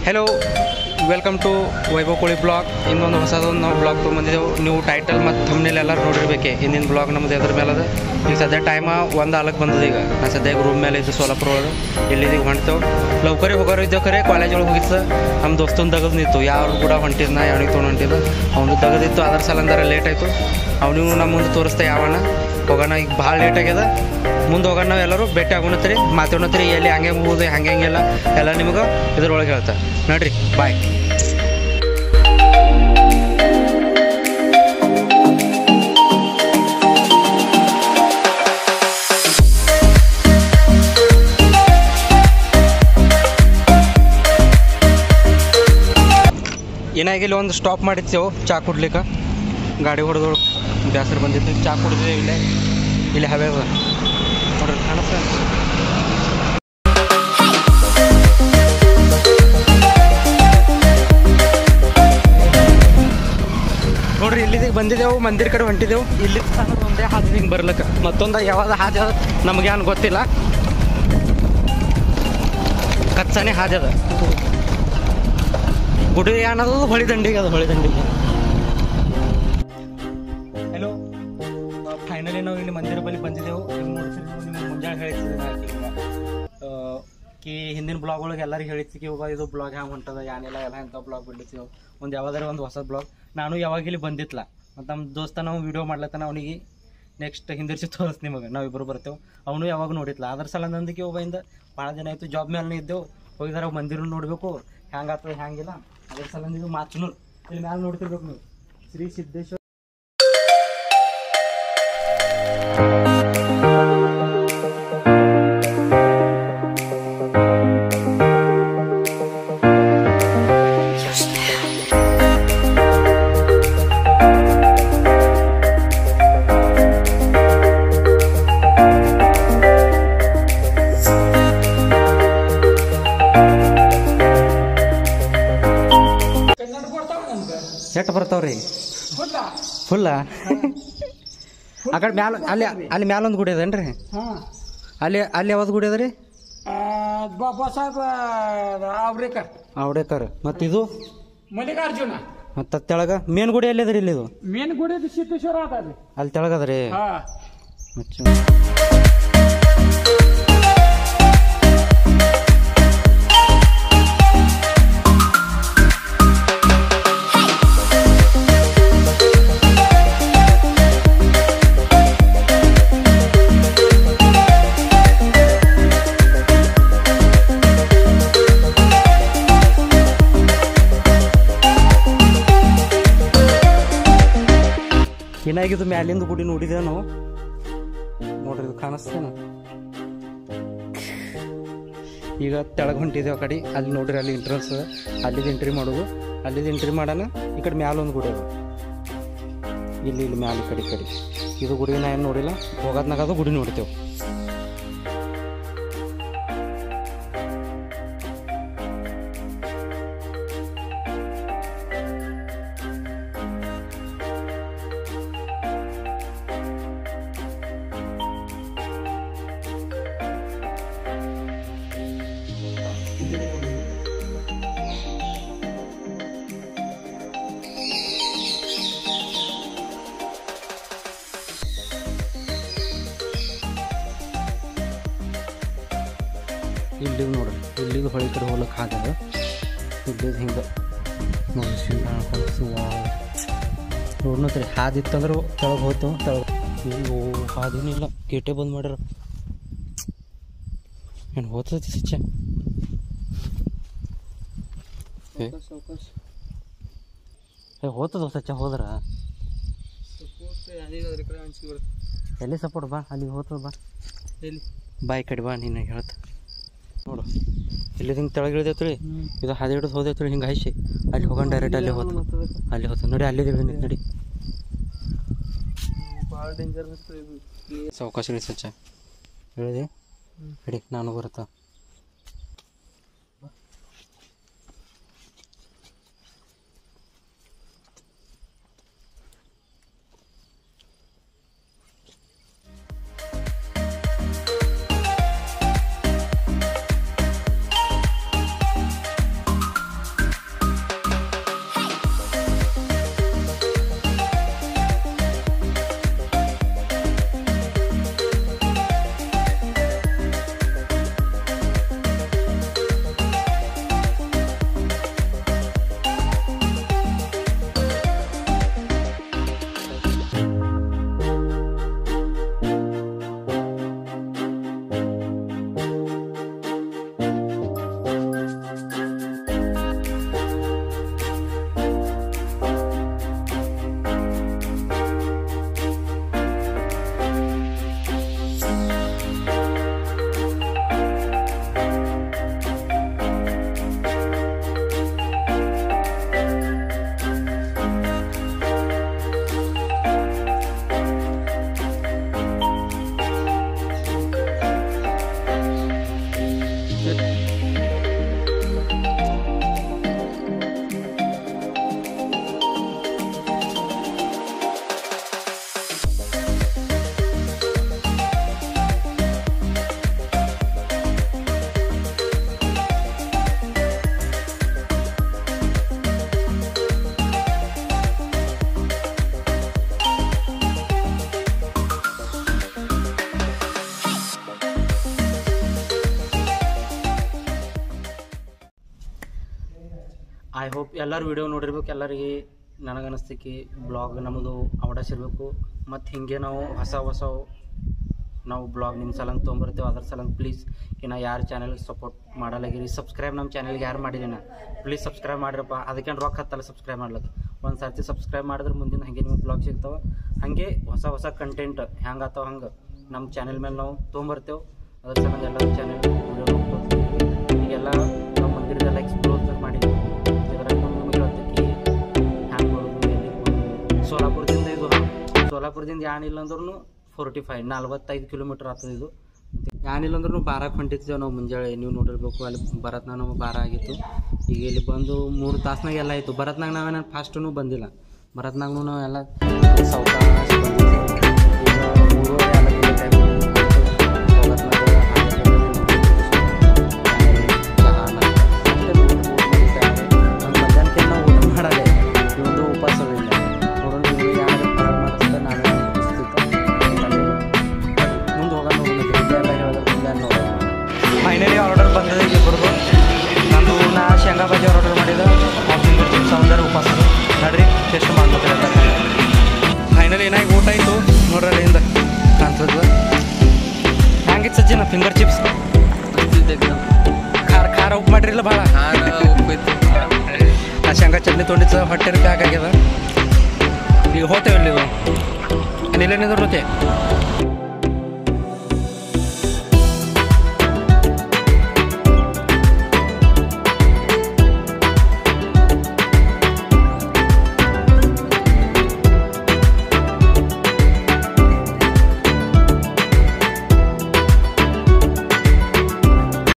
Hello welcome to Vaibhav ಕೋಳಿ blog ಇನ್ನೊಂದು ಹೊಸದೊಂದು ನಾವು ಬ್ಲಾಗ್ ತೊಗೊಂಬಂದಿದ್ದೆವು ನೀವು ಟೈಟಲ್ ಮತ್ತು ಥಮ್ನೇಲ್ ಎಲ್ಲರೂ ನೋಡಿರ್ಬೇಕೆ ಹಿಂದಿನ ಬ್ಲಾಗ್ ನಮ್ದು ಎದ್ರ ಮೇಲೆ ಅದ ಈಗ ಸದ್ಯ ಟೈಮ ಒಂದು ಆಲಕ್ಕೆ ಬಂದದ ಈಗ ನಾನು ಸದ್ಯ ರೂಮ್ ಮೇಲೆ ಇದ್ದು ಸೋಲಾಪುರ ಒಳಗೆ ಇಲ್ಲಿದ್ದೀಗ ಹೊಂಟೇವು ಲೌಕರಿ ಹೋಗೋರು ಇದ್ದೇವೆ ಖರೆ ಕಾಲೇಜ್ ಒಳಗೆ ಹೋಗಿತ್ತು ನಮ್ಮ ದೋಸ್ತನ ತೆಗೆದು ನಿಂತು ಯಾರು ಕೂಡ ಹೊಂಟಿದ್ ನಾ ಯಾವನಿಗೆ ತೊಗೊಂಡು ಹೊಂಟಿದ್ದು ಅವ್ನು ತೆಗೆದಿತ್ತು ಅದ್ರ ಸಲಂದಾರ ಲೇಟ್ ಆಯಿತು ಅವನಿಗೂ ನಮ್ಮ ಮುಂದೆ ತೋರಿಸ್ತಾ ಯಾವನ ಹೋಗೋಣ ಈಗ ಭಾಳ ಲೇಟ್ ಆಗ್ಯದ ಮುಂದೆ ಹೋಗೋಣ ನಾವು ಎಲ್ಲರೂ ಭೇಟಿ ಆಗೋಣತ್ರಿ ಮಾತಾಡೋತ್ರಿ ಎಲ್ಲಿ ಹಂಗೆ ಹೋಗೋದು ಹಂಗೆ ಹಂಗೆಲ್ಲ ಎಲ್ಲ ನಿಮ್ಗೆ ಇದ್ರೊಳಗೆ ಹೇಳ್ತಾ ನೋಡ್ರಿ ಬಾಯ್ ಏನಾಗಿಲ್ಲ ಒಂದು ಸ್ಟಾಪ್ ಮಾಡಿದ್ದೆವು ಚಾ ಕುಡ್ಲಿಕ್ಕೆ ಗಾಡಿ ಹೊಡೆದೋಳು ಬೇಸರ ಬಂದಿತ್ತು ಚಾ ಕುಡಿದೇವು ಇಲ್ಲೇ ಇಲ್ಲಿ ಹವೆ ಅದ ನೋಡ್ರಿ ಕಾಣಿಸ್ತಾ ನೋಡ್ರಿ ಇಲ್ಲಿದ್ದೀಗ ಬಂದಿದ್ದೆವು ಮಂದಿರ ಕಡೆ ಹೊಂಟಿದ್ದೆವು ಇಲ್ಲಿ ತನಕ ಒಂದೇ ಹಾದಿ ಹಿಂಗೆ ಬರ್ಲಿಕ್ಕೆ ಮತ್ತೊಂದು ಯಾವ್ದು ಹಾದಿ ಅದ ನಮಗೆ ಏನು ಗೊತ್ತಿಲ್ಲ ಕಚ್ಚನೆ ಹಾದಿ ಅದ ಗುಡಿ ಏನದು ಹೊಳಿ ದಂಡಿಗೆ ಅದು ಹೊಳಿ ದಂಡಿಗೆ ಹಲೋ ಫೈನಲಿ ನಾವು ಇಲ್ಲಿ ಮಂದಿರ ಬಳಿ ಬಂದಿದ್ದೆವು ನೀವು ನೋಡ್ತೀರಿ ನೀವು ನಿಮ್ಗೆ ಮುಂಜಾನೆ ಹೇಳಿದ್ದೆ ಕಿ ಹಿಂದಿನ ಬ್ಲಾಗ್ ಒಳಗೆ ಎಲ್ಲರಿಗೆ ಹೇಳಿತ್ತು ಕಿ ಒಬ್ಬ ಇದು ಬ್ಲಾಗ್ ಹ್ಯಾಂಗೆ ಹೊಂಟದ ಏನಿಲ್ಲ ಎಲ್ಲ ಎಂಥ ಬ್ಲಾಗ್ ಬಿಡ್ಲಿತ್ತೀವಿ ಒಂದು ಯಾವ್ದಾರ ಒಂದು ಹೊಸ ಬ್ಲಾಗ್ ನಾನು ಯಾವಾಗ ಇಲ್ಲಿ ಬಂದಿತ್ತಲ್ಲ ಮತ್ತು ನಮ್ಮ ದೋಸ್ತ ನಾವು ವಿಡಿಯೋ ಮಾಡ್ಲತ್ತಾನ ಅವನಿಗೆ ನೆಕ್ಸ್ಟ್ ಹಿಂದಿರ್ಸಿ ತೋರಿಸ್ ನಿಮಗೆ ನಾವು ಇಬ್ಬರು ಬರ್ತೇವೆ ಅವನು ಯಾವಾಗ ನೋಡಿತ್ಲ ಅದ್ರ ಸಲ ನಂದಕ್ಕೆ ಒಬ್ಬಯಿಂದ ಭಾಳ ದಿನ ಆಯಿತು ಜಾಬ್ ಮೇಲೆ ಇದ್ದೆವು ಹೋಗಿದಾರ ಮಂದಿರ ನೋಡಬೇಕು ಹ್ಯಾಂಗಾಗ್ತದೆ ಹ್ಯಾಂಗಿಲ್ಲ ಅದ್ರ ಸಲ ಇದು ಮಾಚನೂರು ಇಲ್ಲಿ ಮ್ಯಾಲೆ ನೋಡ್ತಿರ್ಬೇಕು ನೀವು ಶ್ರೀ ಸಿದ್ದೇಶ್ವರ ಎಷ್ಟು ಬರ್ತಾವ್ರಿ ಫುಲ್ಲ ಆ ಕಡೆ ಮ್ಯಾಲ ಅಲ್ಲಿ ಅಲ್ಲಿ ಮ್ಯಾಲ ಒಂದು ಗುಡಿ ಅದೇನ್ರಿ ಅಲ್ಲಿ ಅಲ್ಲಿ ಯಾವ್ದು ಗುಡಿ ಅದ ರೀ ಬಾಬಾ ಸಾಹೇಬ್ ಅವ್ರೇಕರ್ ಅವಡೇಕರ್ ಮತ್ತು ಇದು ಮಲ್ಲಿಕಾರ್ಜುನ ಮತ್ತು ತೆಳಗ ಮೇನ್ ಗುಡಿ ಎಲ್ಲಿ ಅದ್ರಿ ಇಲ್ಲಿ ಇದು ಮೇನ್ ಗುಡಿ ಸಿದ್ದೇಶ್ವರ ಅದ ರೀ ಅಲ್ಲಿ ತೆಳಗದ ರೀ ಹಾ ಏನಾಗಿದ್ದು ಮ್ಯಾಲಿಂದ ಗುಡಿ ನೋಡಿದೇವೆ ನಾವು ನೋಡ್ರಿ ಇದು ಕಾಣಿಸ್ತೇನ ಈಗ ತೆಳಗೆ ಹೊಂಟಿದ್ದೇವೆ ಆ ಕಡೆ ಅಲ್ಲಿ ನೋಡ್ರಿ ಅಲ್ಲಿ ಎಂಟ್ರೆನ್ಸ್ ಅಲ್ಲಿದ್ದು ಎಂಟ್ರಿ ಮಾಡೋದು ಅಲ್ಲಿದ್ದು ಎಂಟ್ರಿ ಮಾಡೋಣ ಈ ಕಡೆ ಮ್ಯಾಲ ಒಂದು ಗುಡಿ ಅದ ಇಲ್ಲಿ ಇಲ್ಲಿ ಮ್ಯಾಲ ಈ ಕಡೆ ಈ ಕಡೆ ಇದು ಗುಡಿ ನಾ ಏನು ನೋಡಿಲ್ಲ ಹೋಗೋದ್ನಾಗ ಅದು ಗುಡಿ ನೋಡ್ತೇವೆ ಇಲ್ಲಿಗೆ ನೋಡ್ರಿ ಇಲ್ಲಿಗೆ ಹೊಳಿ ಕಡೆ ಹೋಗ್ಲಿಕ್ಕೆ ಹಾಗದ ಇಲ್ಲಿಗೆ ಹಿಂಗೆ ನೋಡಿ ಶ್ರೀರಾಮ ಹೊಲಸು ನೋಡ್ನತ್ರಿ ಹಾದಿ ಇತ್ತಂದ್ರೆ ಕೆಳಗೆ ಹೋಯ್ತು ಕೆಳಗೆ ಅಯ್ಯೋ ಹಾದಿನಿಲ್ಲ ಗೇಟೇ ಬಂದ್ ಮಾಡ್ಯಾರ ಏನು ಹೋಗ್ತೈತಿ ಸಚ್ಚ ಏ ಏ ಹೋಗ್ತದ ಸಚ್ಚ ಹೋದ್ರ ಎಲ್ಲಿ ಸಪೋರ್ಟ್ ಬಾ ಅಲ್ಲಿಗೆ ಹೋಗ್ತದ ಬಾ ಎಲ್ಲಿ ಬಾಯ್ ಕಡೆ ಬಾ ನೀನು ಹೇಳ್ತ ನೋಡು ಇಲ್ಲಿ ಹಿಂಗೆ ತೆಳಗೆ ಇಳಿದೈತ್ರಿ ಇದು ಹಾದಿ ಹಿಡಿದು ಹೋದೈತ್ರಿ ಹಿಂಗೆ ಹಾಯ್ಸಿ ಅಲ್ಲಿ ಹೋಗೋಣ ಡೈರೆಕ್ಟ್ ಅಲ್ಲಿ ಹೋತ ಅಲ್ಲಿ ಹೋತ ನೋಡಿ ಅಲ್ಲಿ ಇಳಿದ್ ನೋಡಿ ಭಾಳ ಡೇಂಜರ್ ಸಾವಕಾಶ ಇಳಿ ಸಚ್ಚ ಹೇಳಿದೆ ಹಿಡಿ ನಾನು ಬರುತ್ತಾ ಐ ಹೋಪ್ ಎಲ್ಲರೂ ವಿಡಿಯೋ ನೋಡಿರ್ಬೇಕು ಎಲ್ಲರಿಗೆ ನನಗನ್ನಿಸ್ತೈಕಿ ಬ್ಲಾಗ್ ನಮ್ಮದು ಅವಡಸಿರ್ಬೇಕು ಮತ್ತು ಹಿಂಗೆ ನಾವು ಹೊಸ ಹೊಸ ನಾವು ಬ್ಲಾಗ್ ನಿಮ್ಮ ಸಲಂಗೆ ತೊಗೊಂಬರ್ತೇವೆ ಅದ್ರ ಸಲಂಗೆ ಪ್ಲೀಸ್ ಇನ್ನು ಯಾರು ಚಾನಲ್ಗೆ ಸಪೋರ್ಟ್ ಮಾಡಲಾಗಿರಿ ಸಬ್ಸ್ಕ್ರೈಬ್ ನಮ್ಮ ಚಾನಲ್ಗೆ ಯಾರು ಮಾಡಿಲ್ಲ ಪ್ಲೀಸ್ ಸಬ್ಸ್ಕ್ರೈಬ್ ಮಾಡಿರಪ್ಪ ಅದಕ್ಕೇನು ರೊಕ್ಕ ಹತ್ತಲ್ಲ ಸಬ್ಸ್ಕ್ರೈಬ್ ಮಾಡ್ಲಿಕ್ಕೆ ಒಂದು ಸರ್ತಿ ಸಬ್ಸ್ಕ್ರೈಬ್ ಮಾಡಿದ್ರೆ ಮುಂದಿನ ಹಾಗೆ ನಿಮಗೆ ಬ್ಲಾಗ್ ಸಿಗ್ತಾವೆ ಹಾಗೆ ಹೊಸ ಹೊಸ ಕಂಟೆಂಟ್ ಹೆಂಗೆ ಆತಾವ ಹಂಗೆ ನಮ್ಮ ಚಾನೆಲ್ ಮೇಲೆ ನಾವು ತೊಗೊಂಬರ್ತೇವೆ ಅದ್ರ ಸಲಂಗೆ ಎಲ್ಲ ಚಾನೆಲ್ ವಿಡಿಯೋ ನೋಡ್ಬೋದು ಈಗೆಲ್ಲ ನಾವು ಮಂದಿರದೆಲ್ಲ ಎಕ್ಸ್ಪ್ಲೋರ್ ಮಾಡಿದ್ವಿ ಇದ್ರಾಗ ನಮಗೆ ಹೇಳ್ತಕ್ಕಿ ಹ್ಯಾಂಗೆ ಮಾಡೋದು ಎಲ್ಲಿ ಮಾಡೋದು. ಸೋಲಾಪುರದಿಂದ ಇದು ಸೋಲಾಪುರದಿಂದ ಯಾನಿಲ್ಲ ಅಂದ್ರೂ ಫೋರ್ಟಿ ಫೈವ್ ನಲ್ವತ್ತೈದು ಕಿಲೋಮೀಟ್ರ್ ಆಗ್ತದೆ ಇದು ಯಾನಿಲ್ಲ ಅಂದ್ರೂ ಬಾರಕ್ಕೆ ಹೊಂಟಿದ್ದೇವೆ ನಾವು ಮುಂಜಾನೆ ನೀವು ನೋಡಿರ್ಬೇಕು ಅಲ್ಲಿ ಬರತ್ನಾಗ ನಾವು ಬಾರ ಆಗಿತ್ತು ಈಗ ಇಲ್ಲಿ ಬಂದು ಮೂರು ತಾಸ್ನಾಗ ಎಲ್ಲ ಆಯಿತು ಬರತ್ನಾಗ ನಾವೇನ ಫಾಸ್ಟೂ ಬಂದಿಲ್ಲ ಬರತ್ನಾಗೂ ನಾವು ಎಲ್ಲ ಸಾವ್ಕಾಶ ಬಂದಿದ್ದೇವೆ. ಈಗ ಮೂರುವರೆ ಆಗಕ್ಕೆ ಟೈಮ್ ಹೋಗತ್ನಾಗ ಚಹಾ ನಾಷ್ಟ ಅಷ್ಟೇ ಊಟ ಮುಗಿಸ್ತಾ ನಂಗೆ ಮಧ್ಯಾಹ್ನಕ್ಕೆ ನಾವು ಊಟ ಮಾಡಲ್ಲ ಇವೊಂದು ಉಪವಾಸವಿಲ್ಲ ನೋಡೋಣ ನೀವು ಯಾರು ಮಾಡಿಸ್ತಾ ನಾನು ಮುಂದೆ ಹೋಗೋಣ ಹೋಗೋಣ ಎಲ್ಲ ಹೇಳಿದ್ರೆ ಮುಂದೆ ನೋಡೋಣ ಫೈನಲಿ ಆರ್ಡರ್ ಬಂದಿದೆ ಇಬ್ಬರದು ನಂದು ನಾ ಶೇಂಗಾ ಬಜ್ಜಿ ಆರ್ಡರ್ ಮಾಡಿದ ಫಿಂಗರ್ ಚಿಪ್ಸ್ ಸೌಂದರ್ ಉಪವಾಸ ನೋಡ್ರಿ ಟೆಸ್ಟ್ ಮಾಡ್ಬೇಕು ಫೈನಲಿ ಏನಾಗಿ ಊಟ ಆಯಿತು ನೋಡ್ರಿ ಅಲ್ಲಿಂದ ಕಾಣ್ತದ ಹ್ಯಾಂಗಿತ್ತು ಸಜ್ಜಿನ ಫಿಂಗರ್ ಚಿಪ್ಸ್ ಖಾರ ಖಾರ ಉಪ್ಪು ಮಾಡಿರಲಿಲ್ಲ ಭಾಳ ಆ ಶೇಂಗಾ ಚಟ್ನಿ ತೊಗೊಂಡಿದ್ದು ಹೊಟ್ಟೆ ಬೇಕಾಗ್ಯದ ಈಗ ಹೋತೇವೆ ಇಲ್ಲಿ ಇದು ಇಲ್ಲೇನಿದ್ರು ಮತ್ತೆ